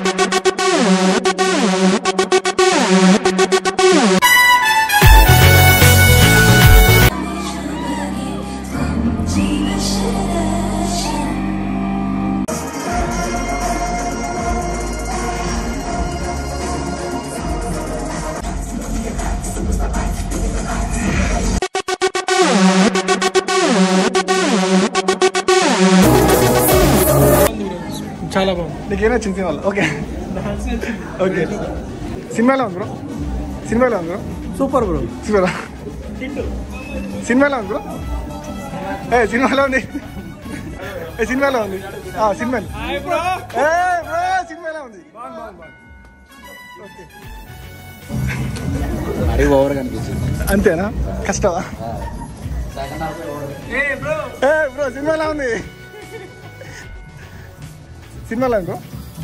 చాలా బాగుంది నీకేం నచ్చింది సినిమాలో ఓకే ఓకే సినిమాలో ఉంది బ్రో సినిమాలో ఉంది బ్రో సూపర్ బ్రో సినిమాలో సినిమాలో ఉంది బ్రో ఏ సినిమాలో ఉంది ఏ సినిమాలో ఉంది ఆ, సినిమాలో ఏ బ్రో సినిమాలో ఉంది బాగుంది బాగుంది బాగుంది ఓకే మరీ ఓవర్ కనిపించింది అంతేనా కష్టమా సెకండ్ హాఫ్ ఏ బ్రో సినిమాలో ఉంది సినిమాలో ఉంది బ్రో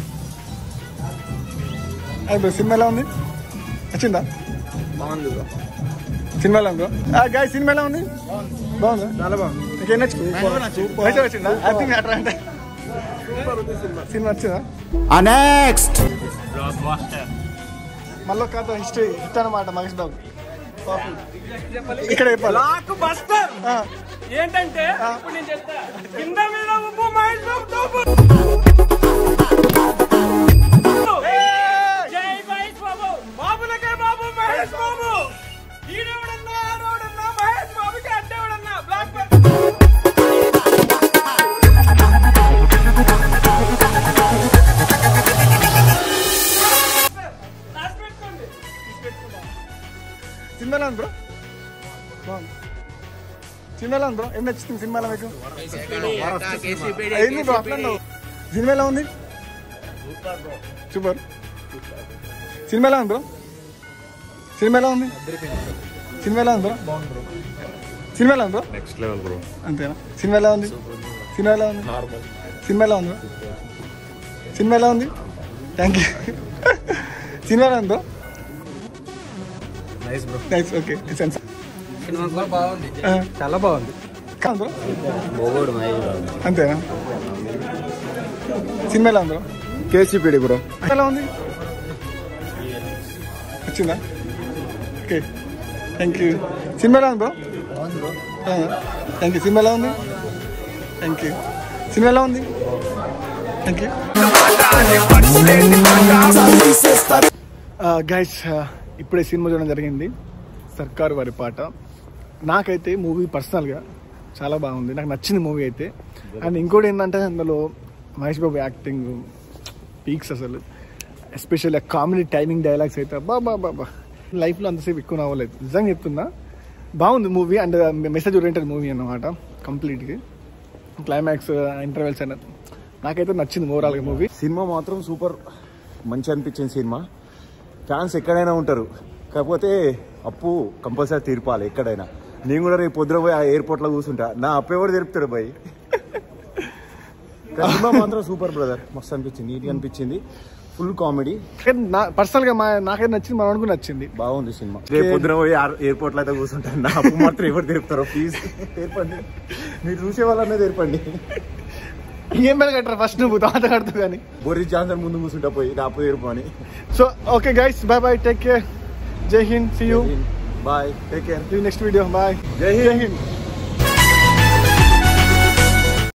అది బ్రో సినిమాలో ఉంది వచ్చిందా బాగుంది బ్రో సినిమాలో ఉంది బ్రో గాయ సినిమాలో ఉంది బాగుందా చాలా బాగుంది నీకేం నచ్చింది మంచిగా వచ్చిందా అది మ్యాటర్ అంటే సినిమా వచ్చిందా నెక్స్ట్ మళ్ళీ కథ హిస్టరీ హిట్ అనమాట మహేష్ బాబు ఇక్కడ చెప్పాలి బ్లాక్ బస్టర్ ఆ, ఏంటంటే ఇప్పుడు నేను చెప్తా కింద మీద ఉప్పు మహేష్ బాబు తోపు జై మహేష్ బాబు బాబులకే బాబు మహేష్ బాబు ఈడెవడన్నా ఆడవడన్నా మహేష్ బాబుకి అడ్డేవడన్నా బ్లాక్ బస్టర్ రాసి పెట్టుకోండి సినిమాలో ఉంది బ్రో బాగుంది సినిమాలో ఉంది బ్రో ఏం నచ్చింది సినిమాలో మీకు ఏంది బ్రో అట్లా అన్నావు? సినిమా ఎలా ఉంది సూపర్ సినిమా ఎలా ఉంది బ్రో సినిమా ఎలా ఉంది సినిమా ఎలా ఉంది బ్రో సినిమా ఎలా ఉంది బ్రో నెక్స్ట్ లెవెల్ బ్రో అంతేనా సినిమా ఎలా ఉంది సినిమా ఎలా ఉంది సినిమా ఎలా ఉంది సినిమా ఎలా ఉంది థ్యాంక్ యూ సినిమా ఎలా ఉంది bro nice bro nice okay sense సినిమా బాగుంది చాలా బాగుంది కాదు బ్రో ఓవర్ మహేష్ బాబు అంతేనా సినిమా ఎలా ఉంది బ్రో కేసీపీడి బ్రో ఎలా ఉంది వచ్చిందా ఓకే థ్యాంక్ యూ సినిమా ఎలా ఉంది బ్రో థ్యాంక్ యూ సినిమా ఎలా ఉంది థ్యాంక్ యూ సినిమా ఎలా ఉంది థ్యాంక్ యూ గైస్ ఇప్పుడే సినిమా చూడడం జరిగింది సర్కారు వారి పాట నాకైతే మూవీ పర్సనల్గా చాలా బాగుంది నాకు నచ్చింది మూవీ అయితే అండ్ ఇంకోటి ఏంటంటే అందులో మహేష్ బాబు యాక్టింగ్ పీక్స్ అసలు ఎస్పెషల్లీ కామెడీ టైమింగ్ డైలాగ్స్ అయితే బా బా బా బా లైఫ్లో అంతసేపు ఎక్కువ నవ్వలేదు నిజంగా చెప్తున్నా బాగుంది movie and message oriented movie అన్నమాట కంప్లీట్గా క్లైమాక్స్ ఇంటర్వెల్స్ అన్న నాకైతే నచ్చింది ఓవరాల్గా మూవీ సినిమా మాత్రం సూపర్ మంచి అనిపించింది సినిమా ఫ్యాన్స్ ఎక్కడైనా ఉంటారు కాకపోతే అప్పు కంపల్సరీ తీర్పాలి ఎక్కడైనా నేను కూడా రేపు పొద్దున పోయి ఆ ఎయిర్పోర్ట్ లో కూర్చుంటా నా అప్పు ఎవరు తెరుపుతాడు భయ్ సినిమా మాత్రం సూపర్ బ్రదర్ మస్తు అనిపించింది నీట్గా అనిపించింది ఫుల్ కామెడీ నా పర్సనల్గా మా నాకైతే నచ్చింది మన అనుకుని నచ్చింది బాగుంది సినిమా రేపు పొద్దున పోయి ఎయిర్పోర్ట్ లో అయితే కూర్చుంటా నా అప్పు మాత్రం ఎవరు తెరుపుతారో ప్లీజ్ తెరపండి మీరు చూసే వాళ్ళనే తెరపండి ఈఎంఐ కట్టరా ఫస్ట్ నువ్వు తర్వాత కడతావు కానీ బోరిస్ జాన్సన్ ముందు కూర్చుంటా పోయి నా అప్పు తెరుపు అని so okay guys bye bye take care Jai Hind see you bye take care next video bye Jai Hind